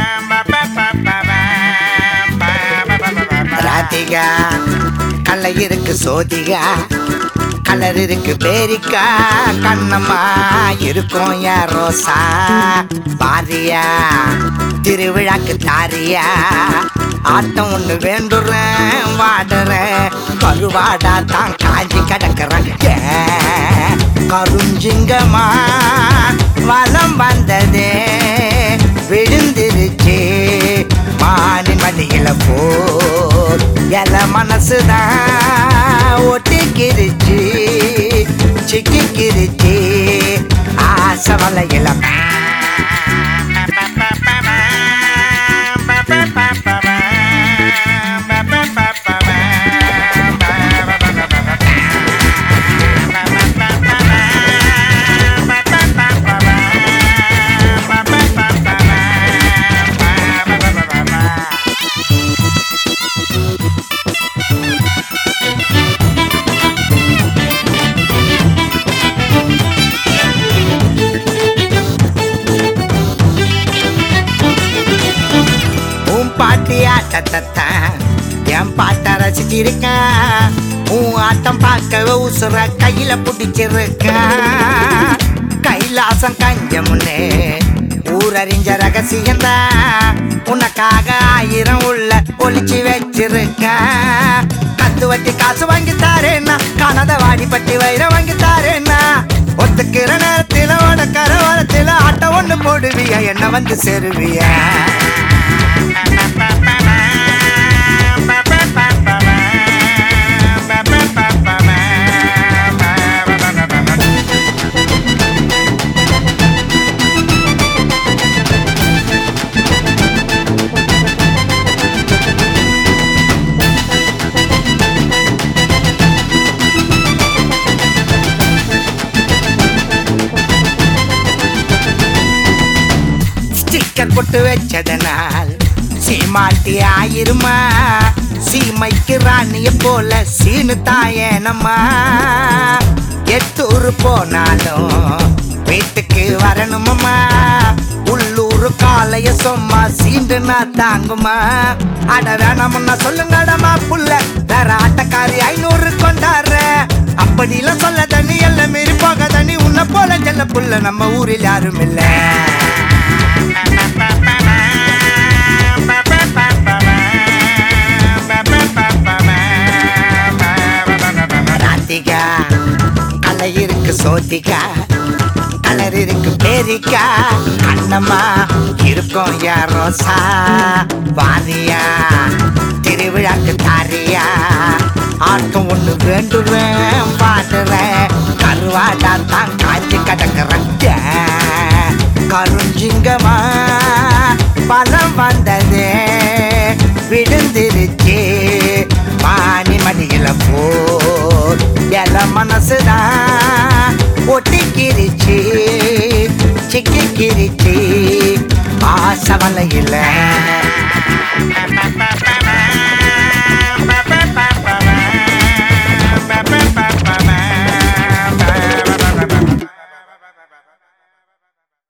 ராதிகா கலை இருக்கு சோதிகா கலர் இருக்கு பேரிக்கா கண்ணம்மா இருக்கும் யார் ரோசா பாரியா திருவிழாக்கு தாரியா ஆட்டம் ஒண்ணு வேண்டுறேன் வாடுறேன் கருவாடா தான் காஞ்சி கிடக்குறேன் ஏன் கருஞ்சிங்கம்மா வலம் வந்ததே விழுந்திருச்சு மானின் மடியில போர் எல மனசுதான் ஒட்டிக்கிருச்சு சிக்கிக்கிருச்சு ஆசை வலையில உன் பாட்டி ஆட்டத்தான் என் பாட்ட ரசிச்சிருக்கேன் உன் ஆட்டம் பார்க்க உசுர கையில பிடிச்சிருக்கேன் கைலாசம் கஞ்சமுன்னே ஊரறிஞ்ச ரகசியம்தான் உனக்காக ஆயிரம் உள்ள ஒளிச்சு வச்சிருக்கேன் கத்து வட்டி காசு வாங்கி தாரேன்னா காணாத வாடி பட்டி வைரம் வாங்கி தாரேன்னா ஒத்துக்கிற நேரத்தில உனக்கர வரத்தில ஆட்டம் ஒண்ணு போடுவியா என்ன வந்து சேருவியா ஸ்டிக்கர் போட்டு வச்சதனால் சீமாட்டி ஆயிருமா சீமைக்கு ராணிய போல சீனு தாயனம்மா எத்தூர் போனாலும் வீட்டுக்கு வரணுமம்மா உள்ளூர் காலைய சும்மா சீண்டுனா தாங்குமா அட வேணாமுன்னா சொல்லுங்கடமா புள்ள வேற ஆட்டக்காரி ஐநூறு கொண்டாடுற அப்படிலாம் சொல்ல தண்ணி எல்லாம் மீறி போக தண்ணி உன்னை போல செல்ல புள்ள நம்ம ஊரில் யாரும் இல்லை ராதிகா கலை இருக்கு சோதிகா கலர் இருக்கு பேரிக்கா அண்ணம்மா இருக்கும் யாரோ சா வாரியா திருவிழாக்கு தாரியா ஆட்டம் ஒண்ணு வேண்டுவேன் பாடுறேன் கருவாடா தான் காய்ச்சி கிடக்குறேன் ஏன் கருஞ்சிங்கம்மா பலம் வந்தது விழுந்திருச்சு மானி மடியில போர் எல மனசுதான் ஒட்டிக்கிருச்சு சிக்கிக்கிருச்சு ஆசை வலையில